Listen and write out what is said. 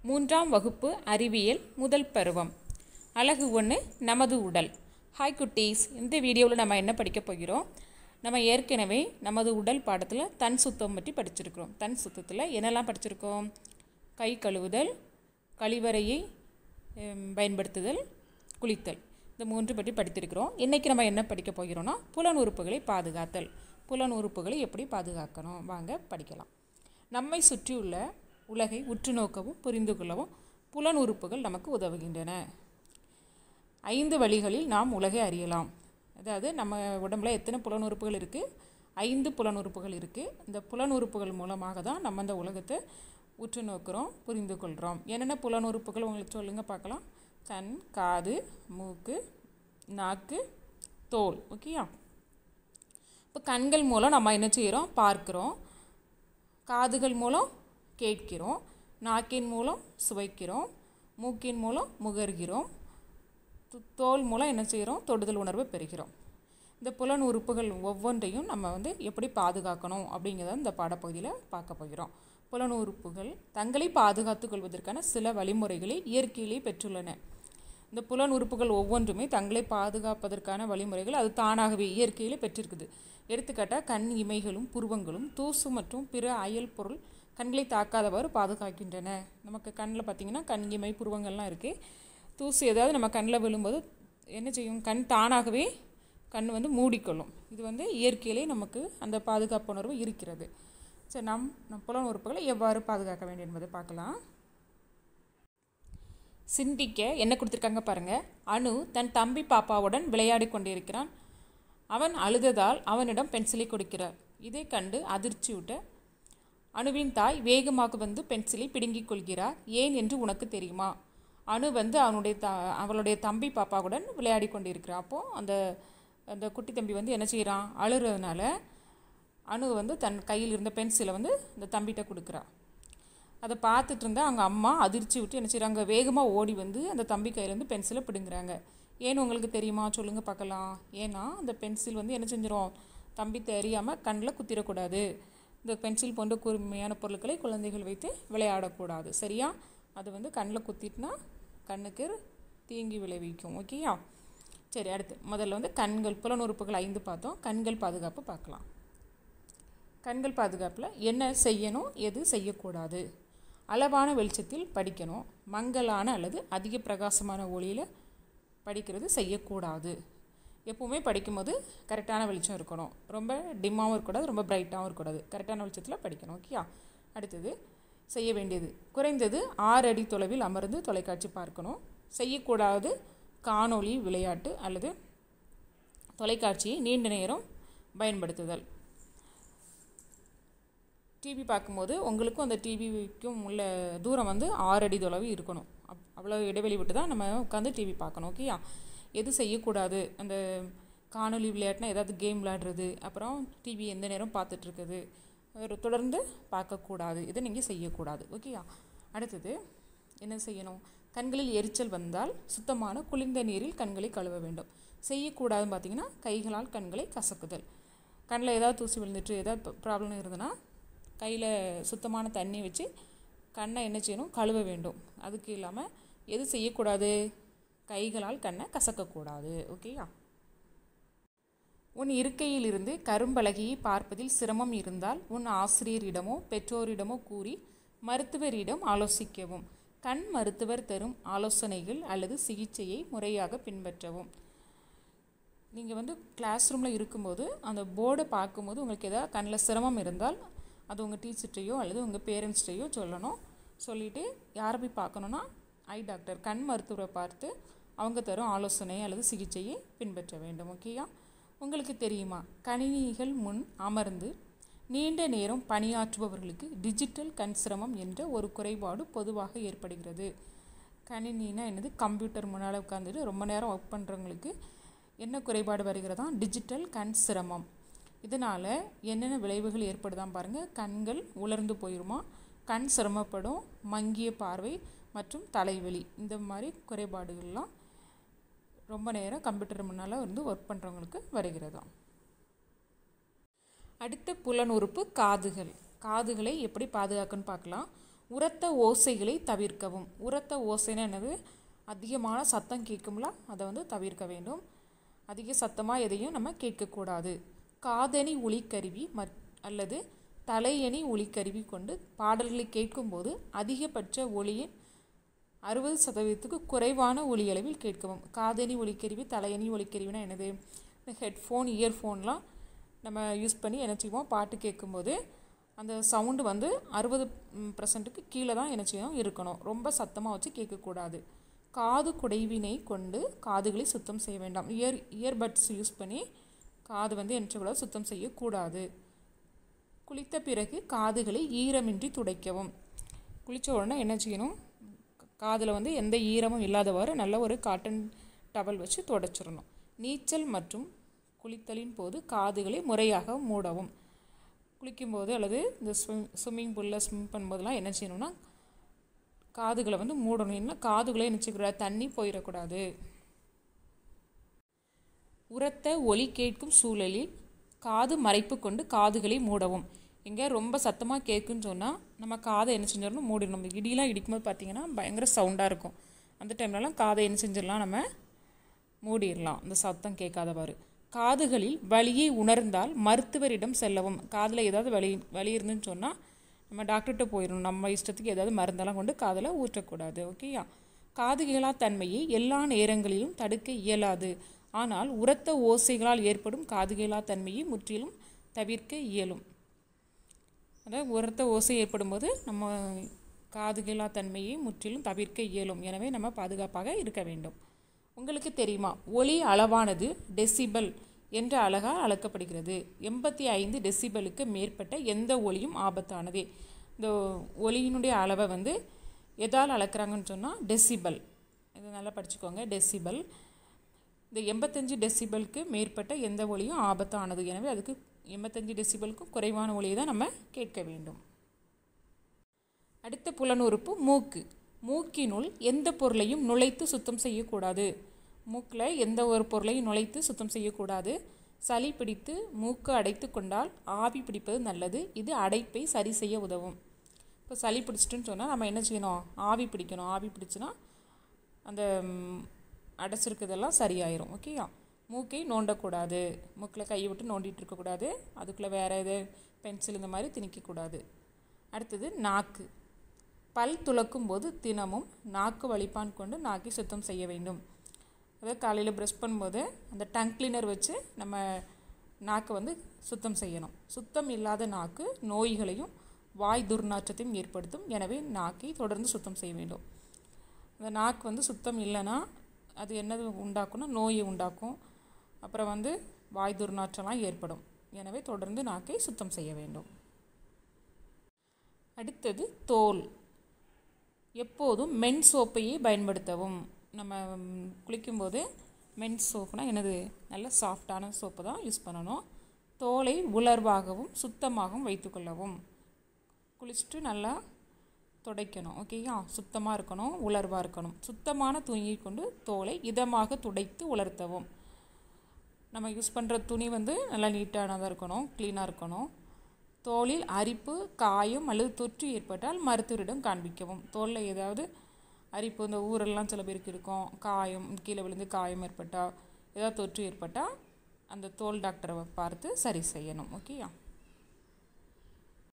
மூன்றாம் வகுப்பு அறிவியல் முதல் பருவம் அழகு ஒன்று நமது உடல் ஹாய் குட்டீஸ் இந்த வீடியோவில் நம்ம என்ன படிக்க போகிறோம் நம்ம ஏற்கனவே நமது உடல் பாடத்தில் தன் சுத்தம் பற்றி படிச்சிருக்கிறோம் தன் சுத்தத்தில் என்னெல்லாம் படிச்சிருக்கோம் கை கழுவுதல் கழிவறையை ஹம், பயன்படுத்துதல் குளித்தல் இந்த மூன்று பற்றி படித்திருக்கிறோம் இன்றைக்கி நம்ம என்ன படிக்க போகிறோம்னா புலன் உறுப்புகளை பாதுகாத்தல் புலன் உறுப்புகளை எப்படி பாதுகாக்கணும் வாங்க படிக்கலாம் நம்மை சுற்றியுள்ள உலகை உற்று நோக்கவும் புரிந்து கொள்ளவும் புலன் உறுப்புகள் நமக்கு உதவுகின்றன ஐந்து வழிகளில் நாம் உலகை அறியலாம் அதாவது நம்ம உடம்புல எத்தனை புலன் உறுப்புகள் இருக்குது ஐந்து புலன் உறுப்புகள் இருக்குது இந்த புலன் உறுப்புகள் மூலமாக தான் நம்ம இந்த உலகத்தை உற்று நோக்கிறோம் புரிந்து கொள்கிறோம் என்னென்ன புலன் உறுப்புகள் உங்களுக்கு சொல்லுங்கள் பார்க்கலாம் கண் காது மூக்கு நாக்கு தோல் ஓகேயா இப்போ கண்கள் மூலம் நம்ம என்ன செய்கிறோம் பார்க்குறோம் காதுகள் மூலம் கேட்கிறோம் நாக்கின் மூலம் சுவைக்கிறோம் மூக்கின் மூலம் முகர்கிறோம் து- தோல் மூலம் என்ன செய்கிறோம் தொடுதல் உணர்வை பெறுகிறோம் இந்த புலன் உறுப்புகள் ஒவ்வொன்றையும் நம்ம வந்து எப்படி பாதுகாக்கணும் அப்படிங்கிறத இந்த பாடப்பகுதியில் பார்க்க போகிறோம் புலன் உறுப்புகள் தங்களை பாதுகாத்துக் கொள்வதற்கான சில வழிமுறைகளை இயற்கையிலே பெற்றுள்ளன இந்த புலன் உறுப்புகள் ஒவ்வொன்றுமே தங்களை பாதுகாப்பதற்கான வழிமுறைகள் அது தானாகவே இயற்கையிலே பெற்றிருக்குது எடுத்துக்காட்டாக கண் இமைகளும் புருவங்களும் தூசு மற்றும் பிற அயல் பொருள் கண்களை தாக்காதவாறு பாதுகாக்கின்றன நமக்கு கண்ணில் பார்த்திங்கன்னா கண் இமை புருவங்கள்லாம் இருக்குது தூசு ஏதாவது நம்ம கண்ணில் விழும்போது என்ன செய்யும் கண் தானாகவே கண் வந்து மூடிக்கொள்ளும் இது வந்து இயற்கையிலே நமக்கு அந்த பாதுகாப்பு உணர்வு இருக்கிறது சரி நம் நம் புலன் உறுப்புகளை எவ்வாறு பாதுகாக்க வேண்டும் என்பதை பார்க்கலாம் சிந்திக்க என்ன கொடுத்துருக்காங்க பாருங்க அனு தன் தம்பி பாப்பாவுடன் விளையாடி கொண்டிருக்கிறான் அவன் அழுததால் அவனிடம் பென்சிலை கொடுக்கிறார் இதை கண்டு அதிர்ச்சியூட்ட அணுவின் தாய் வேகமாக வந்து பென்சிலை பிடுங்கிக் கொள்கிறார் ஏன் என்று உனக்கு தெரியுமா அணு வந்து அவனுடைய த அவளுடைய தம்பி பாப்பாவுடன் விளையாடி கொண்டிருக்கிறான் அப்போது அந்த அந்த குட்டி தம்பி வந்து என்ன செய்கிறான் அழுறதுனால அணு வந்து தன் கையில் இருந்த பென்சிலை வந்து இந்த தம்பிகிட்ட கொடுக்குறா அதை பார்த்துட்டு இருந்தா அவங்க அம்மா அதிர்ச்சி விட்டு என்ன செய்கிறாங்க வேகமாக ஓடி வந்து அந்த தம்பி கையிலேருந்து பென்சிலை பிடுங்குறாங்க ஏன்னு உங்களுக்கு தெரியுமா சொல்லுங்கள் பார்க்கலாம் ஏன்னா அந்த பென்சில் வந்து என்ன செஞ்சிரும் தம்பி தெரியாமல் கண்ணில் குத்திடக்கூடாது இந்த பென்சில் போன்ற கூர்மையான பொருட்களை குழந்தைகள் வைத்து விளையாடக்கூடாது சரியா அது வந்து கண்ணில் குத்திட்டுனா கண்ணுக்கு தீங்கி விளைவிக்கும் ஓகேயா சரி அடுத்து முதல்ல வந்து கண்கள் புலனுறுப்புகள் ஐந்து பார்த்தோம் கண்கள் பாதுகாப்பு பார்க்கலாம் கண்கள் பாதுகாப்பில் என்ன செய்யணும் எது செய்யக்கூடாது அளவான வெளிச்சத்தில் படிக்கணும் மங்கலான அல்லது அதிக பிரகாசமான ஒளியில் படிக்கிறது செய்யக்கூடாது எப்போவுமே படிக்கும்போது கரெக்டான வெளிச்சம் இருக்கணும் ரொம்ப டிம்மாகவும் இருக்கக்கூடாது ரொம்ப பிரைட்டாகவும் இருக்கக்கூடாது கரெக்டான வெளிச்சத்தில் படிக்கணும் ஓகேயா அடுத்தது செய்ய வேண்டியது குறைந்தது ஆறு அடி தொலைவில் அமர்ந்து தொலைக்காட்சி பார்க்கணும் செய்யக்கூடாது காணொளி விளையாட்டு அல்லது தொலைக்காட்சியை நீண்ட நேரம் பயன்படுத்துதல் டிவி பார்க்கும்போது உங்களுக்கும் அந்த டிவிக்கும் உள்ள தூரம் வந்து ஆறு அடி தொலைவு இருக்கணும் அப் அவ்வளோ இடைவெளி விட்டு தான் நம்ம உட்காந்து டிவி பார்க்கணும் ஓகேயா எது செய்யக்கூடாது அந்த காணொளி விளையாட்டுனா ஏதாவது கேம் விளையாடுறது அப்புறம் டிவி எந்த நேரம் பார்த்துட்டு இருக்குது ஒரு தொடர்ந்து பார்க்கக்கூடாது இதை நீங்கள் செய்யக்கூடாது ஓகேயா அடுத்தது என்ன செய்யணும் கண்களில் எரிச்சல் வந்தால் சுத்தமான குளிர்ந்த நீரில் கண்களை கழுவ வேண்டும் செய்யக்கூடாதுன்னு பார்த்தீங்கன்னா கைகளால் கண்களை கசக்குதல் கண்ணில் ஏதாவது தூசி விழுந்துட்டு ஏதாவது ப்ராப்ளம் இருந்ததுன்னா கையில் சுத்தமான தண்ணி வச்சு கண்ணை என்ன செய்யணும் கழுவ வேண்டும் அதுக்கு இல்லாமல் எது செய்யக்கூடாது கைகளால் கண்ணை கசக்கக்கூடாது ஓகேயா உன் இருக்கையிலிருந்து கரும்பலகையை பார்ப்பதில் சிரமம் இருந்தால் உன் ஆசிரியரிடமோ பெற்றோரிடமோ கூறி மருத்துவரிடம் ஆலோசிக்கவும் கண் மருத்துவர் தரும் ஆலோசனைகள் அல்லது சிகிச்சையை முறையாக பின்பற்றவும் நீங்கள் வந்து கிளாஸ் ரூமில் இருக்கும்போது அந்த போர்டை பார்க்கும்போது உங்களுக்கு ஏதாவது கண்ணில் சிரமம் இருந்தால் அது உங்கள் டீச்சர்கிட்டையோ அல்லது உங்கள் பேரண்ட்ஸ்கிட்டையோ சொல்லணும் சொல்லிவிட்டு யாரை போய் பார்க்கணுன்னா ஐ டாக்டர் கண் மருத்துவரை பார்த்து அவங்க தரும் ஆலோசனை அல்லது சிகிச்சையை பின்பற்ற வேண்டும் ஓகேயா உங்களுக்கு தெரியுமா கணினிகள் முன் அமர்ந்து நீண்ட நேரம் பணியாற்றுபவர்களுக்கு டிஜிட்டல் கண் சிரமம் என்ற ஒரு குறைபாடு பொதுவாக ஏற்படுகிறது கணினினா என்னது கம்ப்யூட்டர் முன்னால் உட்காந்துட்டு ரொம்ப நேரம் ஒர்க் பண்ணுறவங்களுக்கு என்ன குறைபாடு வருகிறதா டிஜிட்டல் கண் சிரமம் இதனால் என்னென்ன விளைவுகள் ஏற்படுதாம் பாருங்கள் கண்கள் உலர்ந்து போயிருமா கண் சிரமப்படும் மங்கிய பார்வை மற்றும் தலைவலி இந்த மாதிரி குறைபாடுகள்லாம் ரொம்ப நேரம் கம்ப்யூட்டர் முன்னால் வந்து ஒர்க் பண்ணுறவங்களுக்கு வருகிறதாம் அடுத்த புலன் உறுப்பு காதுகள் காதுகளை எப்படி பாதுகாக்கணும்னு பார்க்கலாம் உரத்த ஓசைகளை தவிர்க்கவும் உரத்த ஓசைன்னா என்னது அதிகமான சத்தம் கேட்கும்ல அதை வந்து தவிர்க்க வேண்டும் அதிக சத்தமாக எதையும் நம்ம கேட்கக்கூடாது காதணி ஒலிக்கருவி மற் அல்லது தலையணி ஒலிக்கருவி கொண்டு பாடல்களை கேட்கும்போது அதிகபட்ச ஒளியின் அறுபது சதவீதத்துக்கு குறைவான ஒலி அளவில் கேட்கவும் காதணி ஒலிக்கருவி தலையணி ஒலிக்கருவினா என்னது இந்த ஹெட்ஃபோன் இயர்ஃபோன்லாம் நம்ம யூஸ் பண்ணி என்ன செய்வோம் பாட்டு கேட்கும்போது அந்த சவுண்டு வந்து அறுபது பர்சன்ட்டுக்கு கீழே தான் என்ன செய்யணும் இருக்கணும் ரொம்ப சத்தமாக வச்சு கேட்கக்கூடாது காது குடைவினை கொண்டு காதுகளை சுத்தம் செய்ய வேண்டாம் இயர் இயர்பட்ஸ் யூஸ் பண்ணி காது வந்து என்ன செய்யக்கூடாது சுத்தம் செய்யக்கூடாது குளித்த பிறகு காதுகளை ஈரமின்றி துடைக்கவும் குளித்த உடனே என்ன செய்யணும் காதில் வந்து எந்த ஈரமும் இல்லாதவாறு நல்ல ஒரு காட்டன் டவல் வச்சு துடைச்சிடணும் நீச்சல் மற்றும் குளித்தலின் போது காதுகளை முறையாக மூடவும் குளிக்கும்போது அல்லது இந்த ஸ்விம் ஸ்விம்மிங் பூலில் ஸ்விம் பண்ணும்போதெல்லாம் என்ன செய்யணும்னா காதுகளை வந்து மூடணும் என்ன காதுகளை என்ன செய்யக்கூடாது தண்ணி போயிடக்கூடாது உரத்த ஒலி கேட்கும் சூழலில் காது மறைப்பு கொண்டு காதுகளை மூடவும் எங்கே ரொம்ப சத்தமாக கேட்குன்னு சொன்னால் நம்ம காதை என்ன செஞ்சிடணும் மூடிடணும் நம்ம இடியெலாம் இடிக்கும்போது பார்த்தீங்கன்னா பயங்கர சவுண்டாக இருக்கும் அந்த டைம்லலாம் காதை என்ன செஞ்சிடலாம் நம்ம மூடிடலாம் அந்த சத்தம் கேட்காதவாறு காதுகளில் வலியை உணர்ந்தால் மருத்துவரிடம் செல்லவும் காதில் ஏதாவது வலி வலி இருந்துன்னு சொன்னால் நம்ம டாக்டர்கிட்ட போயிடணும் நம்ம இஷ்டத்துக்கு ஏதாவது மருந்தெல்லாம் கொண்டு காதில் ஊற்றக்கூடாது ஓகேயா காது கேளா தன்மையை எல்லா நேரங்களிலும் தடுக்க இயலாது ஆனால் உரத்த ஓசைகளால் ஏற்படும் காது கேளா தன்மையை முற்றிலும் தவிர்க்க இயலும் அதாவது உரத்த ஓசை ஏற்படும் போது நம்ம காது கேளா தன்மையை முற்றிலும் தவிர்க்க இயலும் எனவே நம்ம பாதுகாப்பாக இருக்க வேண்டும் உங்களுக்கு தெரியுமா ஒலி அளவானது டெசிபல் என்ற அழகால் அளக்கப்படுகிறது எண்பத்தி ஐந்து டெசிபலுக்கு மேற்பட்ட எந்த ஒலியும் ஆபத்தானதே இந்த ஒலியினுடைய அளவை வந்து எதால் அளக்குறாங்கன்னு சொன்னால் டெசிபல் இதை நல்லா படிச்சுக்கோங்க டெசிபல் இந்த எண்பத்தஞ்சு டெசிபலுக்கு மேற்பட்ட எந்த ஒலியும் ஆபத்தானது எனவே அதுக்கு எண்பத்தஞ்சு டெசிபலுக்கும் குறைவான ஒலியை தான் நம்ம கேட்க வேண்டும் அடுத்த புலனுறுப்பு மூக்கு மூக்கினுள் எந்த பொருளையும் நுழைத்து சுத்தம் செய்யக்கூடாது மூக்கில் எந்த ஒரு பொருளையும் நுழைத்து சுத்தம் செய்யக்கூடாது சளி பிடித்து மூக்கு அடைத்து கொண்டால் ஆவி பிடிப்பது நல்லது இது அடைப்பை சரி செய்ய உதவும் இப்போ சளி பிடிச்சிட்டுன்னு சொன்னால் நம்ம என்ன செய்யணும் ஆவி பிடிக்கணும் ஆவி பிடிச்சுன்னா அந்த ம், அடைச்சிருக்கிறதெல்லாம் சரியாயிரும் ஓகேயா மூக்கை நோண்டக்கூடாது மூக்கில் கையை விட்டு நோண்டிட்டு இருக்கக்கூடாது அதுக்குள்ளே வேறு எது பென்சில் இந்த மாதிரி திணிக்கக்கூடாது அடுத்தது நாக்கு பல் துலக்கும் போது தினமும் நாக்கு வலிப்பான் கொண்டு நாக்கை சுத்தம் செய்ய வேண்டும் அதாவது காலையில் ப்ரஷ் பண்ணும்போது அந்த டங் கிளீனர் வச்சு நம்ம நாக்கை வந்து சுத்தம் செய்யணும் சுத்தம் இல்லாத நாக்கு நோய்களையும் வாய் துர்நாற்றத்தையும் ஏற்படுத்தும் எனவே நாக்கை தொடர்ந்து சுத்தம் செய்ய வேண்டும் அந்த நாக்கு வந்து சுத்தம் இல்லைன்னா அது என்னது உண்டாக்கும்னா நோயை உண்டாக்கும் அப்புறம் வந்து வாய் துர்நாற்றம்லாம் ஏற்படும் எனவே தொடர்ந்து நாக்கை சுத்தம் செய்ய வேண்டும் அடுத்தது தோல் எப்போதும் மென் சோப்பையே பயன்படுத்தவும் நம்ம ம், குளிக்கும்போது மென் சோப்புனா என்னது நல்ல சாஃப்டான சோப்பு தான் யூஸ் பண்ணணும் தோலை உலர்வாகவும் சுத்தமாகவும் வைத்துக்கொள்ளவும் குளிச்சுட்டு நல்லா துடைக்கணும் ஓகேயா சுத்தமாக இருக்கணும் உலர்வாக இருக்கணும் சுத்தமான துணியை கொண்டு தோலை இதமாக துடைத்து உலர்த்தவும் நம்ம யூஸ் பண்ணுற துணி வந்து நல்லா நீட்டானதாக இருக்கணும் க்ளீனாக இருக்கணும் தோலில் அரிப்பு காயம் அல்லது தொற்று ஏற்பட்டால் மருத்துவரிடம் காண்பிக்கவும் தோலில் ஏதாவது அரிப்பு இந்த ஊரெல்லாம் சில பேருக்கு இருக்கும் காயம் கீழே விழுந்து காயம் ஏற்பட்டால் ஏதாவது தொற்று ஏற்பட்டால் அந்த தோல் டாக்டரை பார்த்து சரி செய்யணும் ஓகேயா